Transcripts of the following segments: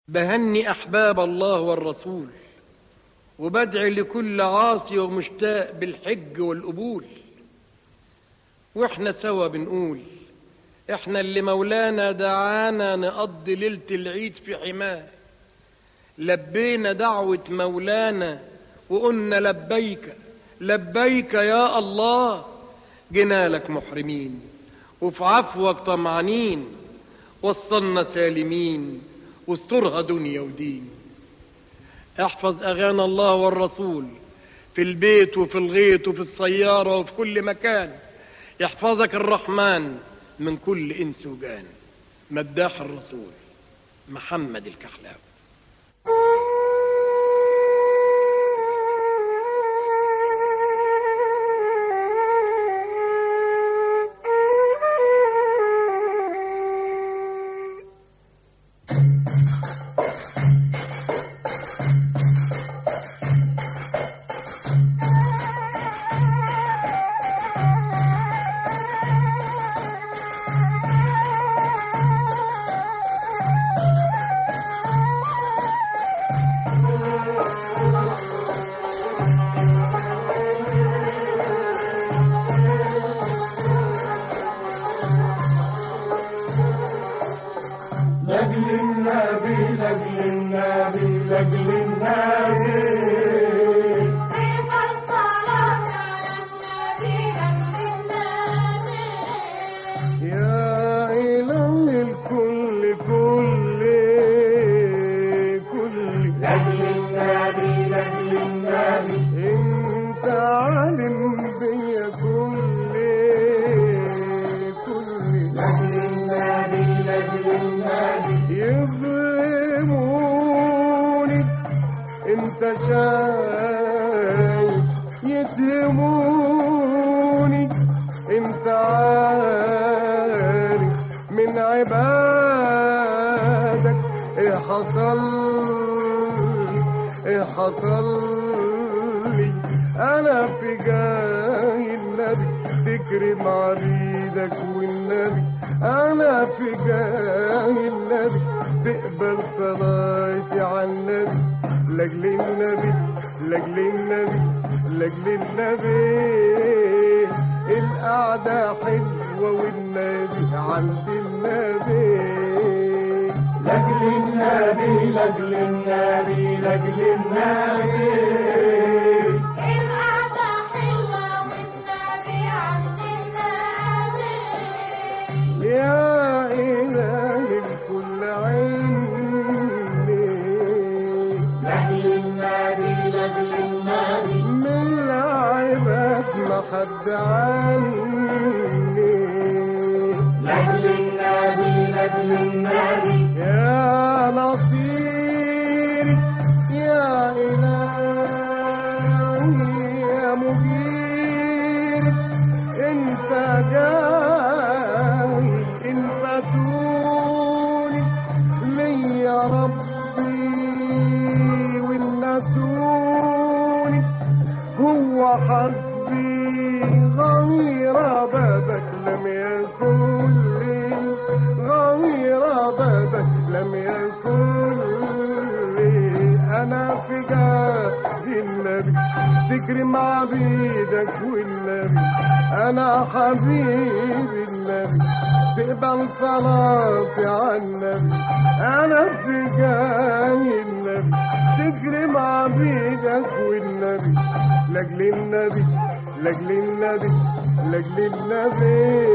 بهني أحباب الله والرسول وبدعي لكل عاصي ومشتاق بالحج والقبول واحنا سوا بنقول احنا اللي مولانا دعانا نقضي ليلة العيد في حماه لبينا دعوة مولانا وقلنا لبيك لبيك يا الله جينا لك محرمين وفي عفوك طمعانين وصلنا سالمين واسترها دنيا ودين احفظ اغاني الله والرسول في البيت وفي الغيط وفي السيارة وفي كل مكان يحفظك الرحمن من كل انس وجان مداح الرسول محمد الكحلاوي لاجل النبي لاجل النبي لاجل النبي كيف الصلاة على النبي النبي يا إله الكل كل كل لاجل النبي لاجل النبي انت عالم بيا كل كل لاجل النبي لاجل النبي يظلموني انت شايف يتهموني انت عارف من عبادك ايه حصل ايه حصل لي انا في جاي النبي تكرم عبيدك والنبي انا في جاي النبي تقبل صلاتي على النبي لاجل النبي لاجل النبي لاجل النبي القعدة حلوة والنبي عند النبي لاجل النبي لاجل النبي لاجل النبي القعدة حلوة والنبي عند النبي يا إله الكل عيني لاجل النبي لاجل النبي من العباد ما حد عني لاجل النبي لاجل النبي يا نصيري يا إلهي يا مجيري انت جاي ان فاتوني لي يا ربي والنسوني هو حسبي غير بابك لم يكن لي غير بابك لم يكن لي انا في جاه النبي تكرم عبيدك والنبي انا حبيب النبي تقبل صلاتي على النبي انا في جاي النبي تكرم عبيدك والنبي لاجل النبي لاجل النبي لاجل النبي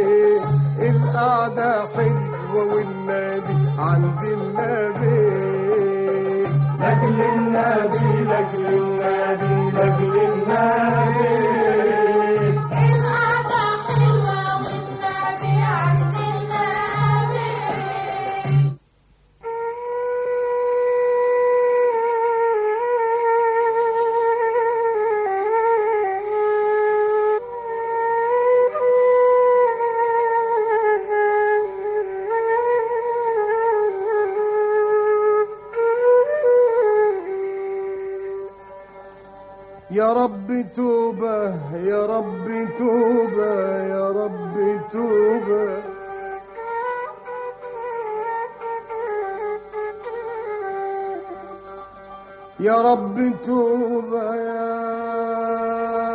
القعدة حلوة والنبي عند النبي لاجل النبي لاجل النبي لاجل النبي القعدة حلوة والنبي عند النبي يا رب توبة يا رب توبة يا رب توبة يا رب توبة يا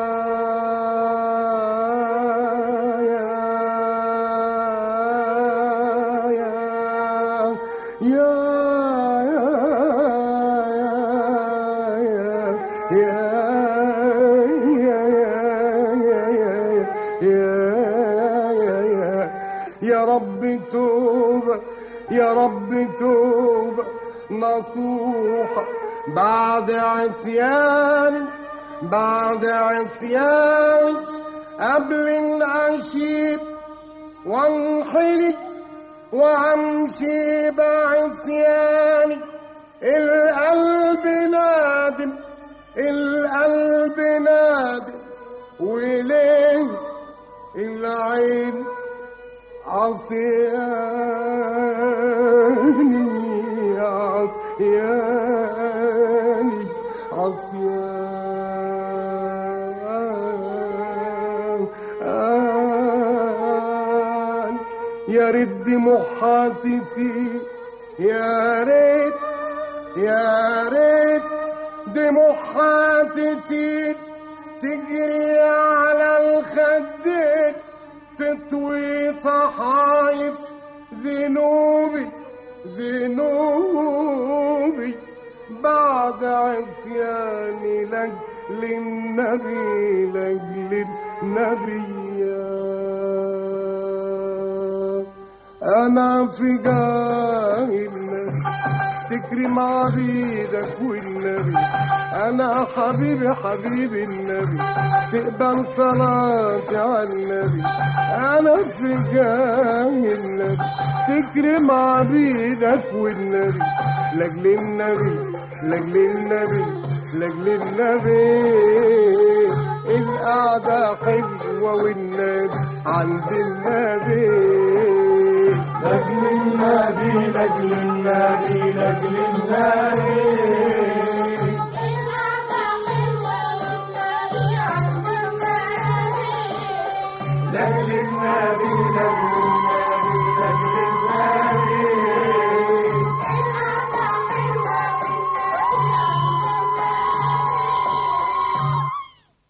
يا يا يا رب توبة يا رب توبة نصوحة بعد عصيان بعد عصيان قبل العشيب وانحني وامشي بعصياني القلب نادم القلب نادم وليه العين عصياني عصياني عصياني يا رد محاتفي يا ريت يا ريت دموعاتي تجري على الخدين تطوي صحايف ذنوبي ذنوبي بعد عصياني لاجل النبي لاجل النبي يا انا في جاهل تكرم عبيدك والنبي انا حبيبي حبيبي النبي تقبل صلاتي على النبي انا في جاي النبي تكرم عبيدك والنبي لاجل النبي لاجل النبي لاجل النبي القعدة حلوة والنبي عند النبي لاجل النبي لاجل النبي لاجل النبي القعدة حلوة والنبي عند النبي لاجل النبي لاجل النبي لاجل النبي القعدة حلوة والنبي عند النبي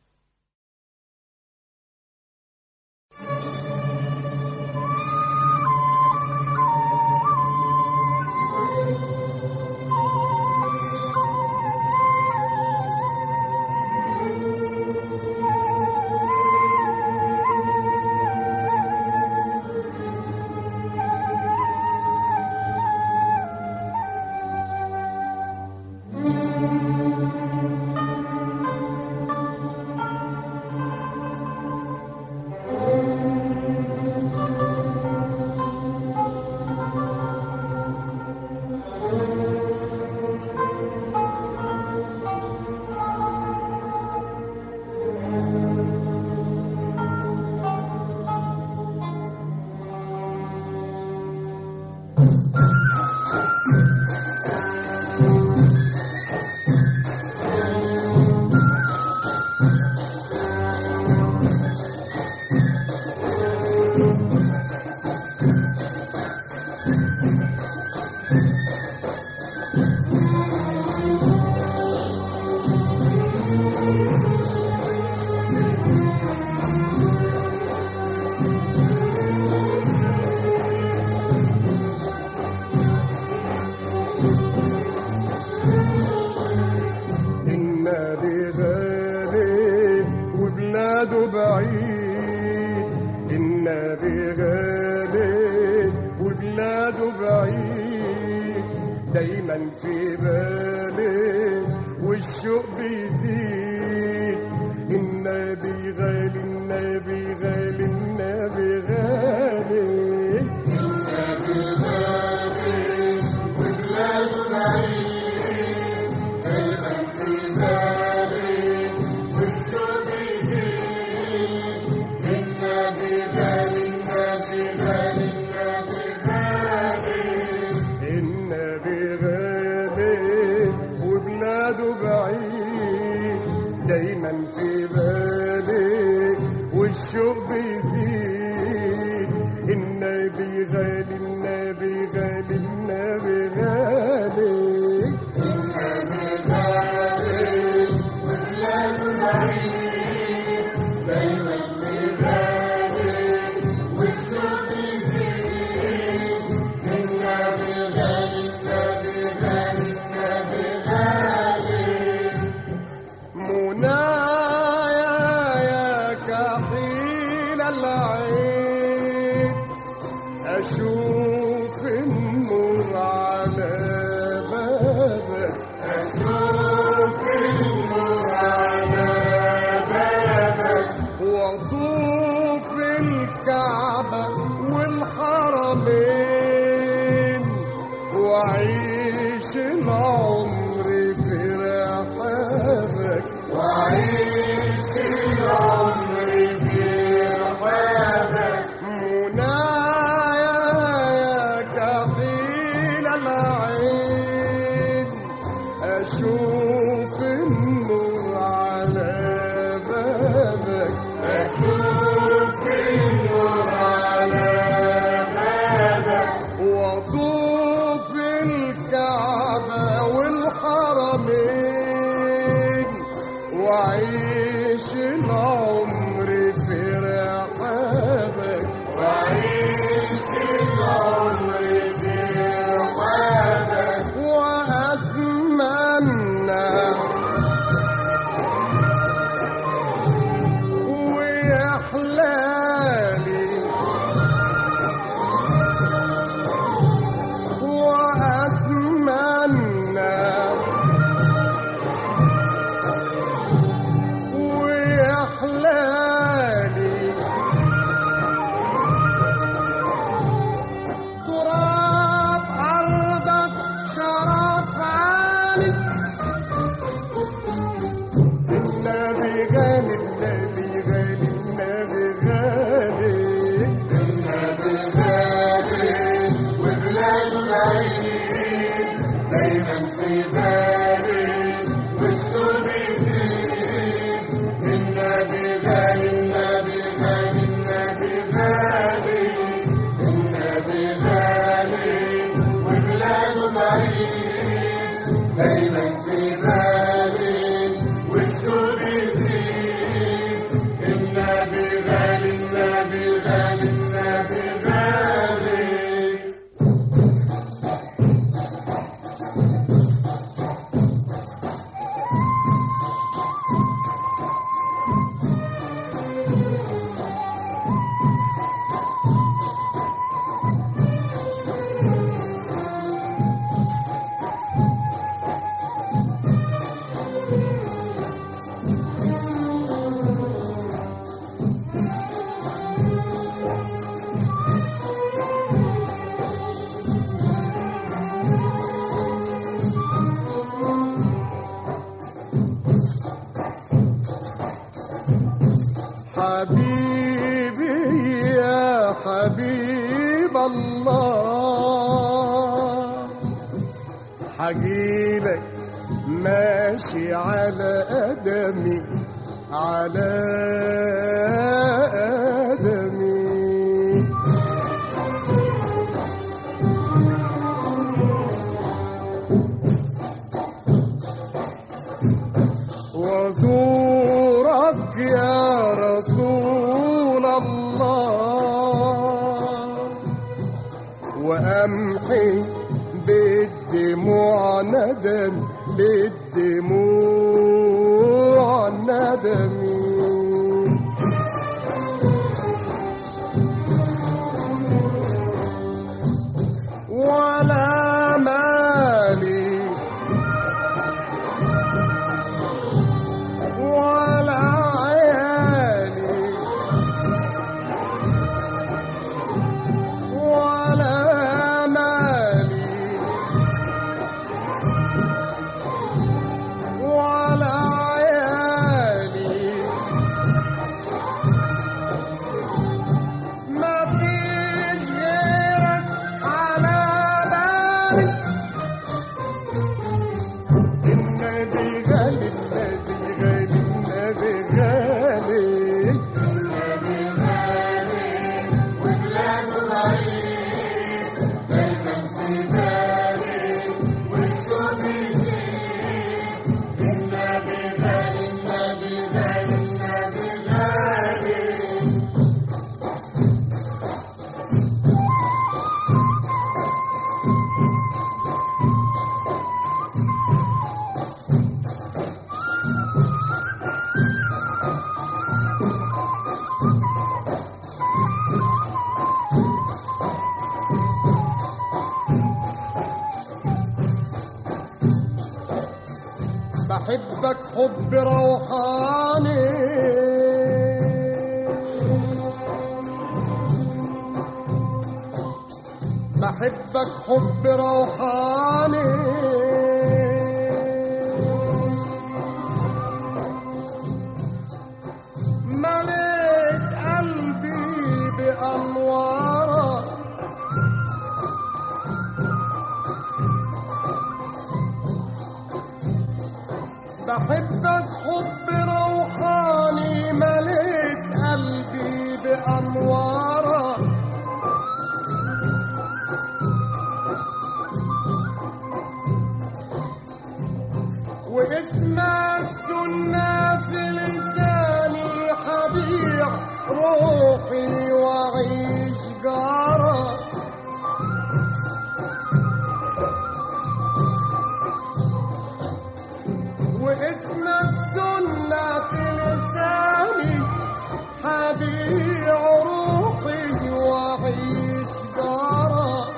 النبي غالي وبلاده بعيد النبي غالي وبلاده بعيد دايما في بالي والشوق بيزيد النبي غالي النبي غالي النبي غالي النبي غالي وبلاده بعيد دايما في بالي والشوق بيزيد النبي غالي النبي غالي النبي غالي أشوف النور على بابك أشوف النور على بابك وأطوف الكعبة والحرمين وأعيش العمر في رحابك وأعيش العمر في رحابك وأتمنى ويا حلالي وأتمنى ويا حلالي تراب أرضك شرف عالي النبي غالي النبي غالي النبي غالي النبي غالي وبلاد بعيد دايما في بالي والسوق يزيد النبي غالي النبي غالي النبي غالي النبي غالي وبلاد بعيد دايما في بالي والسوق يزيد النبي غالي النبي غالي النبي غالي حبيبي يا حبيب الله حجيلك ماشي على قدمي على قدمي وزورك يا رسول الله وأمحي بالدموع ندم بالدموع ندمي ولا مالي ولا عيالي ولا مالي ولا عيالي ما فيش غيرك على بالي النبي غالي النبي غالي النبي غالي بحبك حب روحاني بحبك حب روحاني مليت قلبي بأنوارك بحبك حب روحاني مليت قلبي بأنوارك واسمك سنة في لساني حبيع روحي وعيش جارك واسمك سنة في لساني حبيع روحي وعيش جارك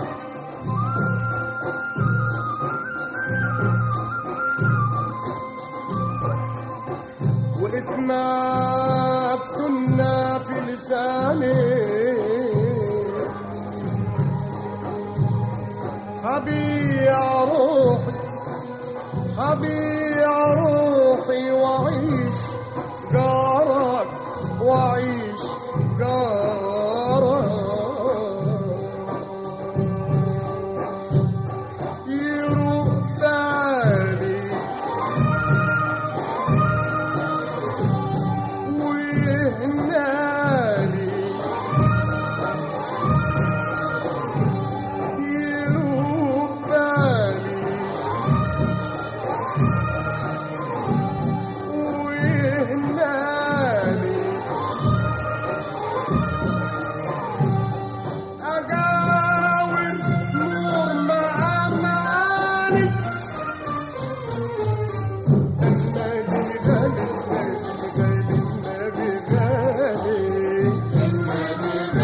واسمك سنة في لساني حبيع روحي حبيع روحي وعيش جارك وعيش جارك يروق بالي ويهنالي يروق بالي ويهنالي أجاور نور مع معاني النبي غالي النبي غالي النبي غالي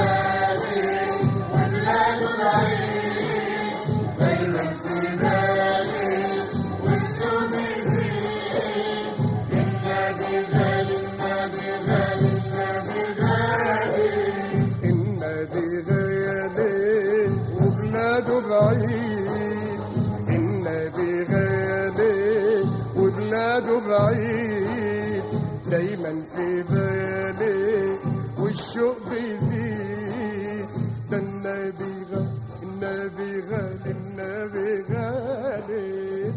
النبي غالي وبلاده بعيد النبي غالي وبلاده بعيد دايما في بالي والشوق بيزيد ده النبي غالي النبي غالي النبي غالي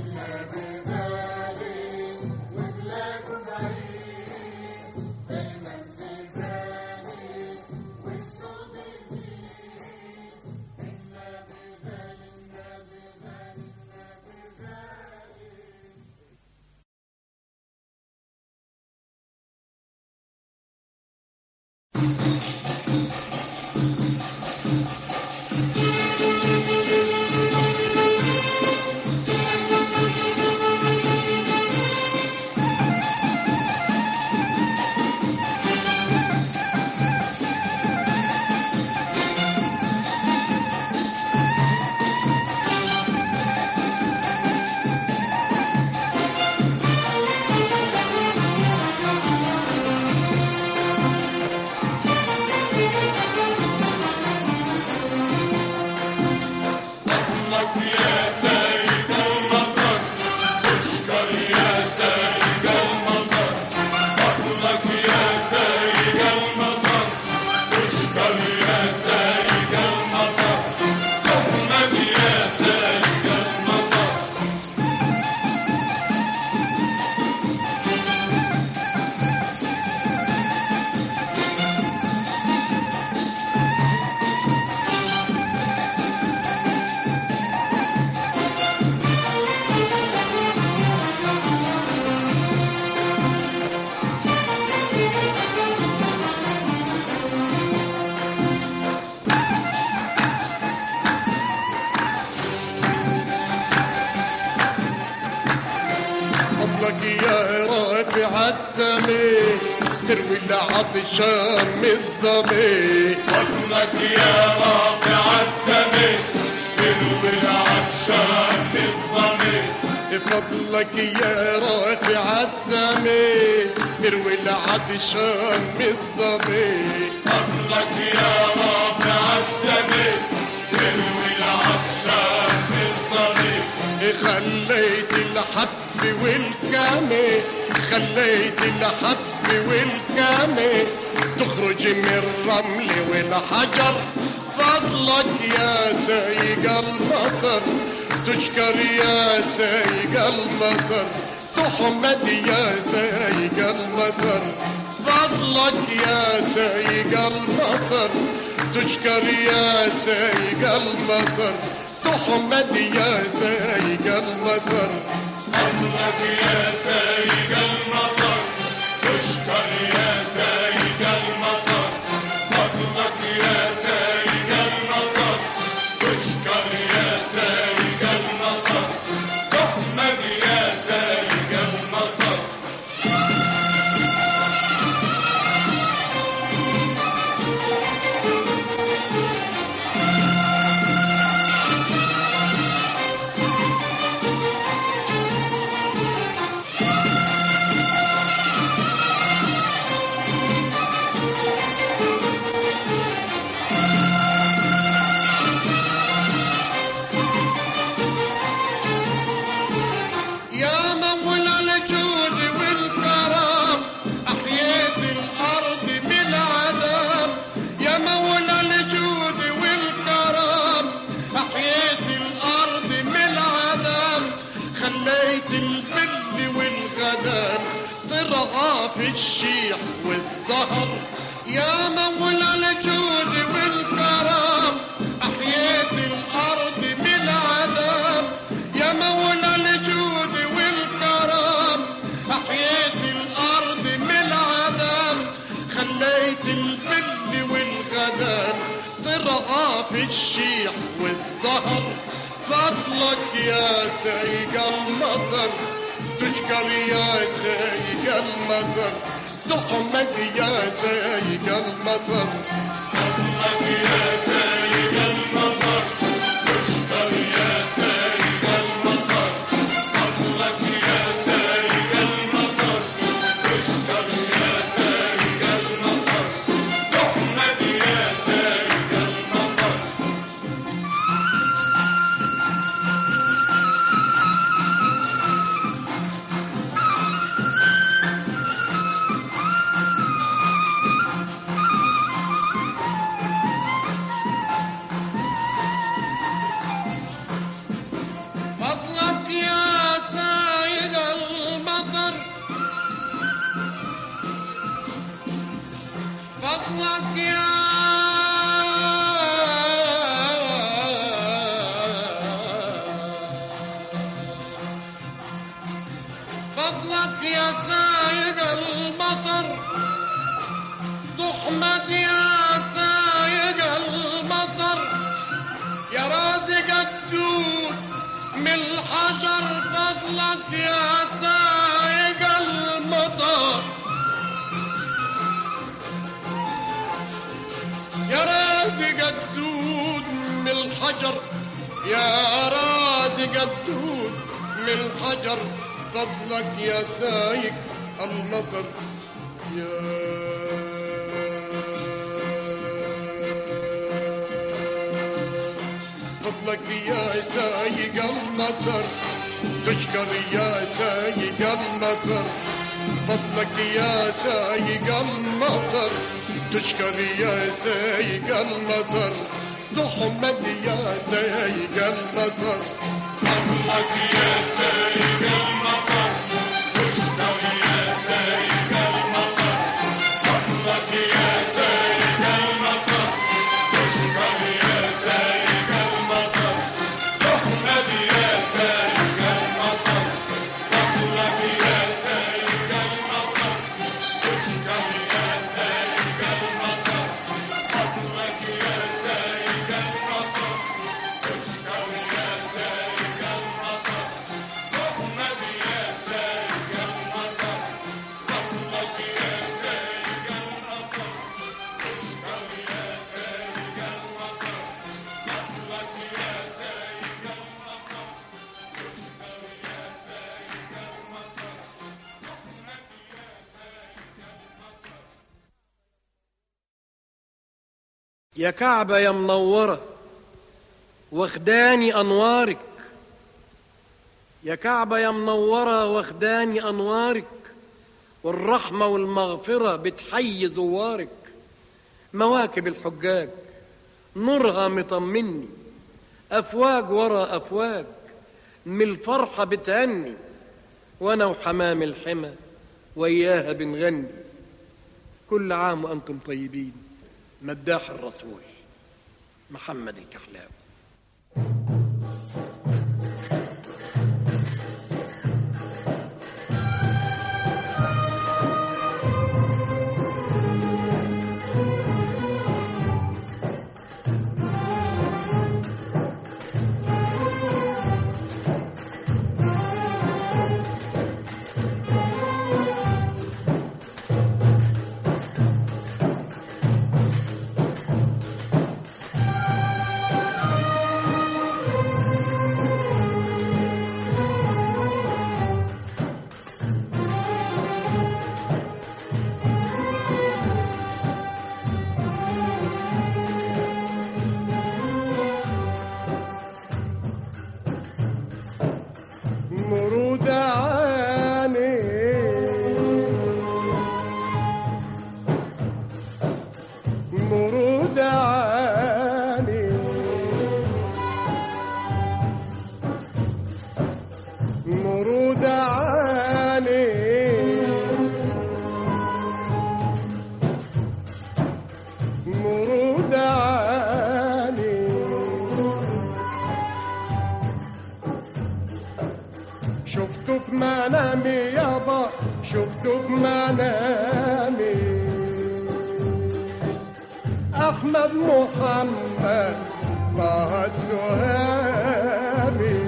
فضلك يا رافع السماء تروي العطشان من الظمي فضلك يا رافع السماء تروي العطشان بالصمت فضلك يا رافع السماء تروي العطشان من الظمي فضلك يا رافع السماء تروي العطشان بالصمت خليت الحب والكامي خليت الحب والكامي تخرج من الرمل والحجر فضلك يا سايق المطر تشكر يا سايق المطر تحمد يا سايق المطر فضلك يا سايق المطر تشكر يا سايق المطر تحمد يا سايق المطر فضلك يا سايق المطر تشكر يا سايق المطر فضلك يا سايق المطر تشكر يا سايق المطر تحمد يا سايق المطر يا مولى الجود والكرم أحييت الأرض بالعذاب يا مولى الجود والكرم أحييت الأرض بالعذاب خليت الفل والغنم ترعى في الشيح والزهر يا مولى الجود والكرم أحييت الأرض بالعذاب يا مولى الجود والكرم أحييت الأرض من العذاب خليت الفل والغنم ترعى في الشيح والزهر فضلك يا سايق المطر تشكر يا سايق المطر تحمد يا سايق المطر فضلك يا سايق المطر تشكر يا سايق المطر فضلك يا سايق المطر تشكر يا سايق المطر تحمد يا سايق المطر فضلك يا سايق المطر فضلك يا فضلك يا سايق المطر تحمد يا سايق المطر يا رازق الدود من الحجر فضلك يا سايق المطر يا رازق الدود من الحجر يا رازق الدود من الحجر فضلك يا سايق المطر يا فضلك يا سايق المطر تشكر يا سايق المطر فضلك يا سايق المطر تشكر يا سايق المطر تحمد يا سايق المطر فضلك يا سايق المطر تشكر يا سايق المطر فضلك يا سايق المطر تشكر يا سايق المطر تحمد يا سايق المطر فضلك يا سايق المطر تشكر يا سايق المطر فضلك يا سايق المطر تشكر يا سايق المطر تحمد يا سايق المطر فضلك يا سايق المطر تشكر يا سايق المطر فضلك يا سايق المطر تشكر يا سايق المطر يا كعبة يا منورة واخداني أنوارك يا كعبة يا منورة واخداني أنوارك والرحمة والمغفرة بتحيي زوارك مواكب الحجاج نورها مطمني أفواج ورا أفواج من الفرحة بتهني وانا وحمام الحمى وياها بنغني كل عام وانتم طيبين مداح الرسول محمد الكحلاوي مرود عاني مرود عاني مرود عاني مرود عاني شفته في منامي يابا شفته في منامي احمد محمد طه التهامي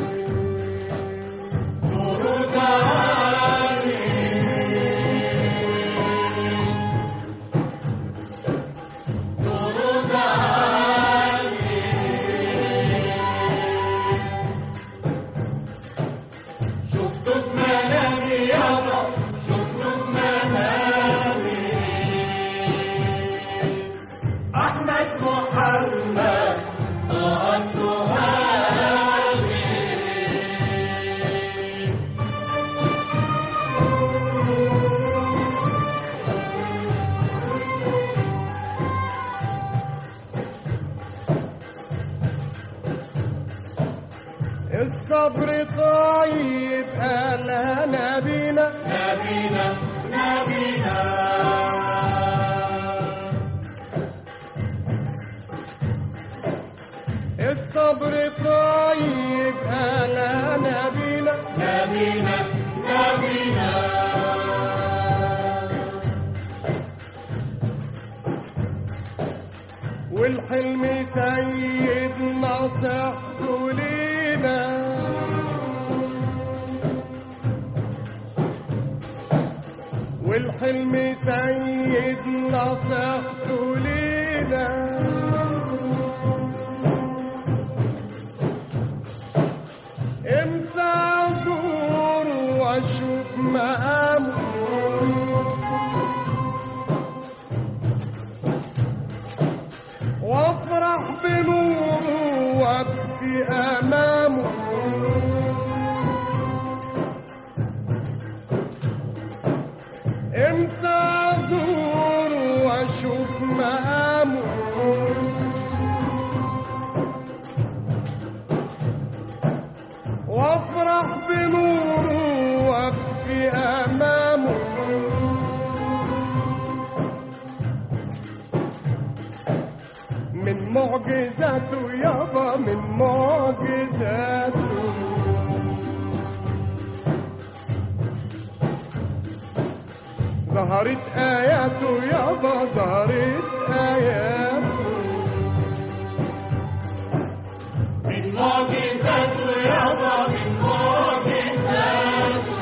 الصبر طيب ألا نبينا نبينا نبينا الصبر طيب ألا نبينا نبينا نبينا والحلم سيد نصحته لينا والحلم سيد نصحته لينا امتى ازور واشوف مقامه وافرح بنوره وابكي امامه امتى ازور واشوف مقامه وافرح بنوره وابكي امامه من معجزاته يابا من معجزاته ظهرت آياته يابا ظهرت آياته من معجزاته يابا من معجزاته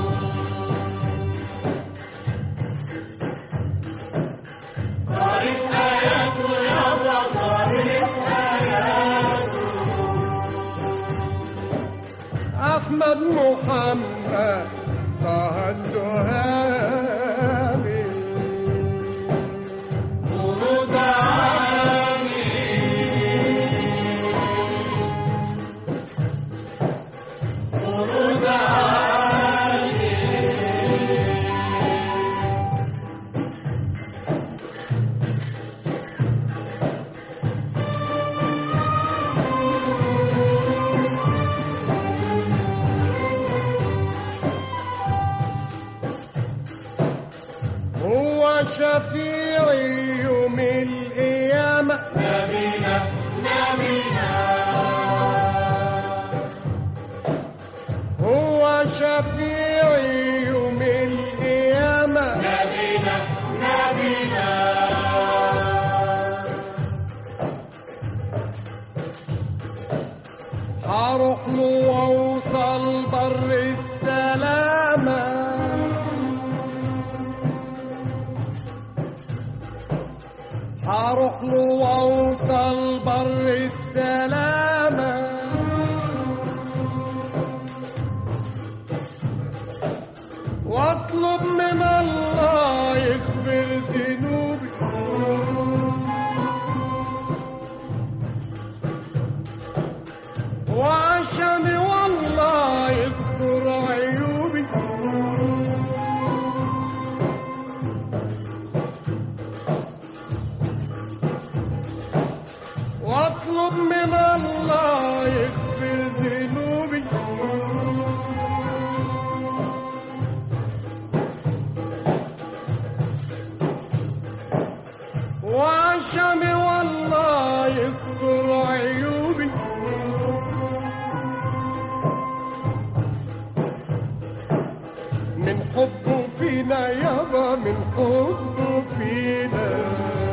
ظهرت آياته يابا ظهرت آياته أحمد محمد طه التهامي ورود عالي ورود عالي شفيعي يوم القيامة نبينا نبينا هو شفيعي يوم القيامة نبينا نبينا هروح له واوصل بر السلامة هروح له واوصل بر السلامة واطلب من الله يغفر ذنوبي وعشان والله يستر عيوبي واطلب من الله يغفر ذنوبي وعشان والله يستر عيوبي من حبه فينا يابا من حبه فينا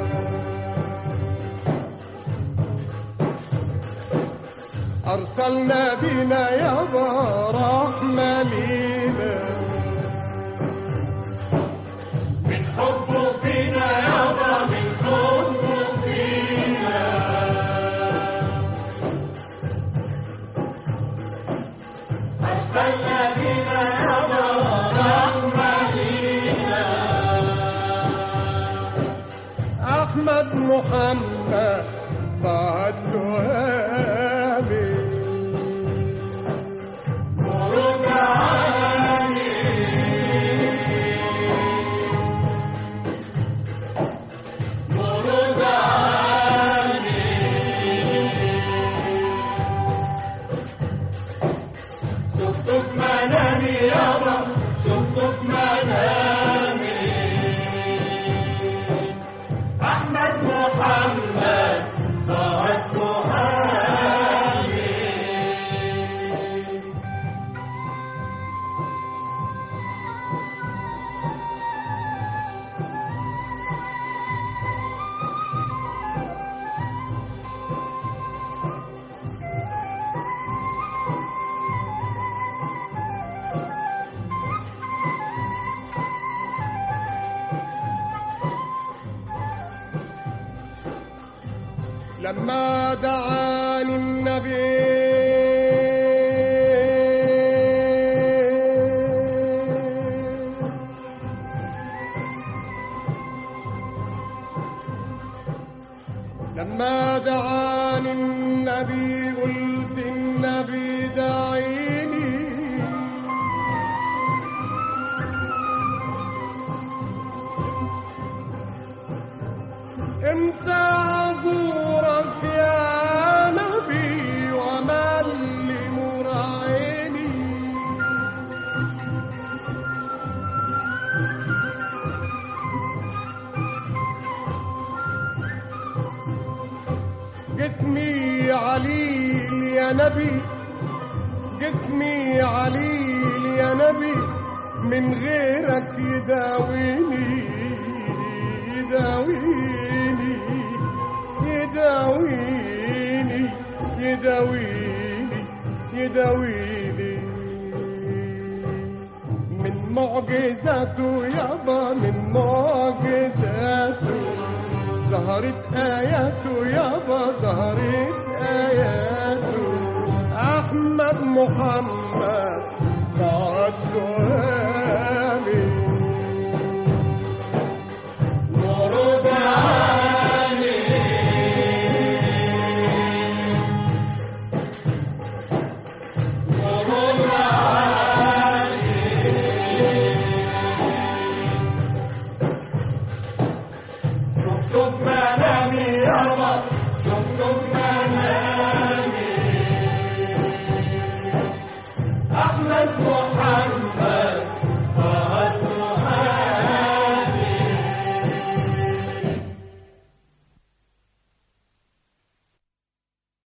أرسلنا بينا يابا رحمة لينا من حبه فينا يابا من حبه فينا أرسلنا بينا يابا رحمة لينا أحمد محمد طه التهامي ورد عني ورد عني شفته في منامي يابا شفته في منامي أحمد محمد طه التهامي لما دعاني النبي لما دعاني النبي قلت النبي دعيني امتى ازورك يا نبي وما اللي مراعيني جسمي عليل يا نبي جسمي عليل يا نبي من غيرك يداويني يداويني يداويني يداويني يداويني من معجزاته يابا من معجزاته ظهرت آياته يابا ظهرت آياته أحمد محمد قد سؤالي ورد عني ورد عني شفته في منامي يابا شفته في منامي أحمد محمد